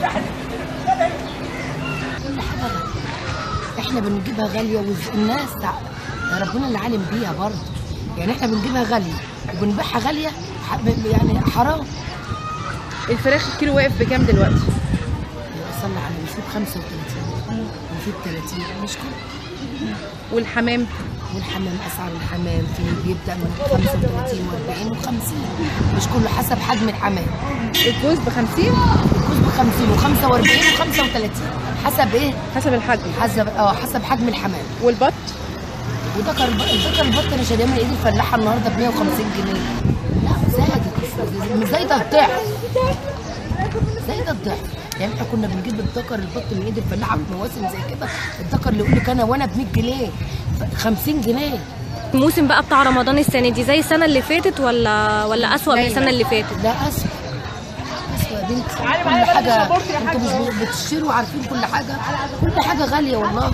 كل حاجه غاليه احنا بنجيبها غاليه والناس يا ربنا اللي عالم بيها برضه يعني احنا بنجيبها غاليه وبنبيعها غاليه ح- يعني حرام الفراخ الكيلو واقف بكام دلوقتي صلى على نسيب 35 نسيب 30 مش كده والحمام والحمام اسعار الحمام في بيبدا من 35 و40 و50 مش كله حسب حجم الحمام الجوز ب 50 الكوز ب 50 و45 و35 حسب ايه؟ حسب الحجم حسب اه حسب حجم الحمام والبط وذكر الذكر البط انا شاريه من ايد الفلاحه النهارده ب 150 جنيه لا زادت مش زايده الضعف زايده الضعف يعني احنا كنا بنجيب الذكر البط من ايد الفلاحه في مواسم زي كده الذكر اللي يقول لك انا وانا ب 100 جنيه ف- 50 جنيه الموسم بقى بتاع رمضان السنه دي زي السنه اللي فاتت ولا ولا اسوأ من السنه اللي فاتت لا اسوء اسوء يا بنتي كل حاجه انتوا مش بتشتروا عارفين كل حاجه كل حاجه غاليه والله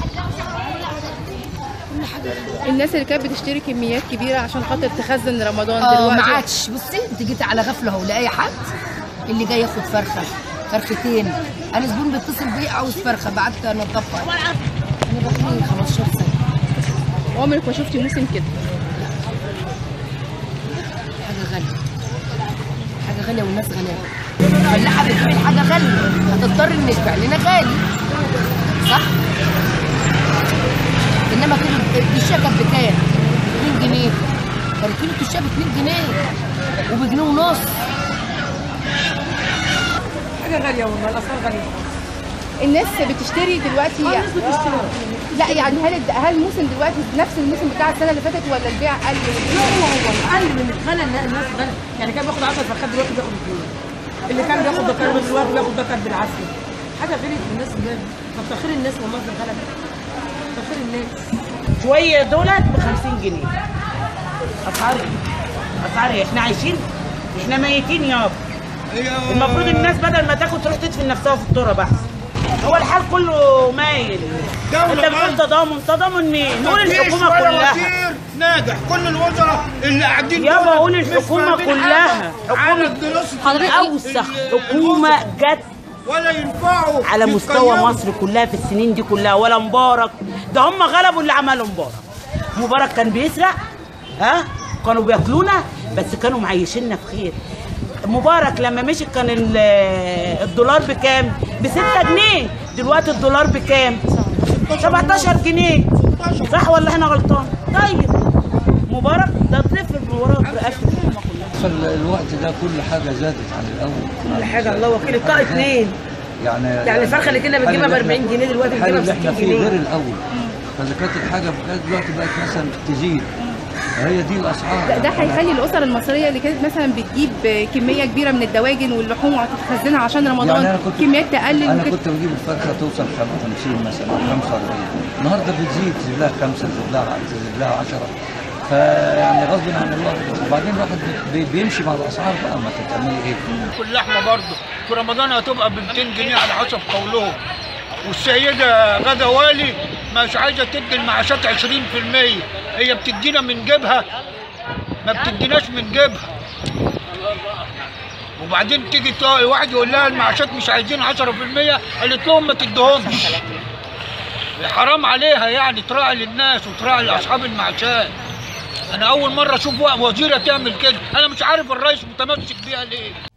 كل حاجه غاليه الناس اللي كانت بتشتري كميات كبيره عشان خاطر تخزن رمضان اه دلوقتي ما عادش بصي انت جيتي على غفله اهو لاي حد اللي جاي ياخد فرخه فرختين انا زبون بيتصل بيا عاوز فرخه بعت انضفها انا بقالي 15 سنه عمرك ما شفتي موسم كده حاجه غاليه حاجه غاليه والناس غاليه الفلاحه بتبيع الحاجه غاليه هتضطر ان تبيع لنا غالي صح انما كيلو التشيه كانت بكام؟ 2 جنيه كان كيلو التشيه ب 2 جنيه وبجنيه ونص حاجه غاليه والله الاسعار غاليه الناس بتشتري دلوقتي يعني لا يعني هل الد- هل الموسم دلوقتي نفس الموسم بتاع السنه اللي فاتت ولا البيع قل لا هو هو اقل من الغلا النا- الناس غلا يعني كان بياخد 10 فرخات دلوقتي بياخد اثنين اللي كان بياخد دكر دلوقتي بياخد دكر بالعافيه حاجه غلت الناس غلت فتخير الناس والله في الغلا ده تخير الناس شويه دولت ب 50 جنيه اسعار ايه؟ اسعار ايه؟ احنا عايشين احنا ميتين يابا المفروض الناس بدل ما تاكل تروح تدفن نفسها في التراب احسن هو الحال كله مايل انت بتقول تضامن تضامن مين؟ نقول الحكومه كلها وزير ناجح كل الوزراء اللي قاعدين يابا دول قول مش الحكومة فاهمين كلها. حاجة. حكومة. على دراسة حضرتك اوسخ حكومه جت ولا ينفعوا على مستوى يتكلموا. مصر كلها في السنين دي كلها ولا مبارك ده هم غلبوا اللي عمله مبارك مبارك كان بيسرق ها كانوا بياكلونا بس كانوا معيشيننا في خير مبارك لما مشي كان ال- الدولار بكام؟ ب 6 جنيه دلوقتي الدولار بكام؟ 17 جنيه صح ولا احنا غلطان؟ طيب مبارك ده طفل مبارك برقبة الحكومه كلها في الوقت ده كل حاجه زادت عن الاول كل حاجه الله وكيل الطاقه اثنين يعني يعني الفرخة اللي كنا بنجيبها ب 40 جنيه دلوقتي الحاجه بنجيبها ب اللي احنا 60 فيه جنيه. غير الاول فاذا كانت الحاجه بكده دلوقتي بقت مثلا تزيد هي دي الاسعار ده, ده هيخلي الاسر المصريه اللي كانت مثلا بتجيب كميه كبيره من الدواجن واللحوم وهتخزنها عشان رمضان يعني انا كنت كميات تقلل انا وكده. كنت بجيب الفرخه توصل 50 مثلا أو 45 النهارده بتزيد تزيد لها خمسه تزيد لها تزيد لها 10 فيعني غصب عن الله وبعدين الواحد بي- بيمشي مع الاسعار بقى ما تعملي ايه كل لحمه برضه في رمضان هتبقى ب 200 جنيه على حسب قولهم والسيده غدا والي مش عايزه تدي المعاشات 20% هي بتدينا من جيبها ما بتديناش من جيبها وبعدين تيجي تا- واحد يقول لها المعاشات مش عايزين 10% قالت لهم ما تديهمش حرام عليها يعني تراعي للناس وتراعي لاصحاب المعاشات انا اول مره اشوف وزيره تعمل كده انا مش عارف الرئيس متمسك بيها ليه